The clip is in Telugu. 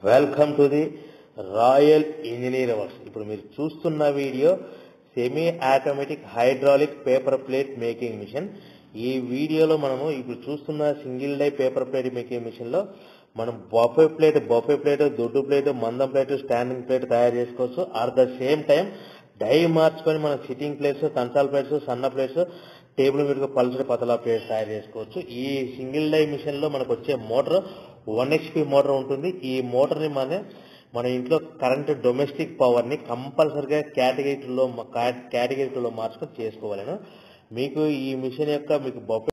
welcome to the royal engineer works ఇప్పుడు మీరు చూస్తున్న video semi automatic hydraulic paper plate making machine ఈ వీడియోలో మనము ఇప్పుడు చూస్తున్న single die paper plate making machine లో మనం బఫే ప్లేట్ బఫే ప్లేట్ దొడ్డు ప్లేట్ మందం ప్లేట్ స్టాండింగ్ ప్లేట్ తయారు చేసుకోవచ్చు at the same time die మార్చుకొని మనం సిట్టింగ్ ప్లేట్స్ కంచాల ప్లేట్స్ సన్న ప్లేట్స్ టేబుల్ మీద పల్సర్ పతలా ప్లేట్స్ తయారు చేసుకోవచ్చు ఈ సింగిల్ డై మిషన్ లో మనకు వచ్చే మోటార్ వన్ హెచ్పి మోటార్ ఉంటుంది ఈ మోటార్ ని మన మన ఇంట్లో కరెంట్ డొమెస్టిక్ పవర్ ని కంపల్సరిగా కేటగిరీలో కేటగిరీలో మార్చుకొని చేసుకోవాలను మీకు ఈ మిషన్ యొక్క మీకు బొఫే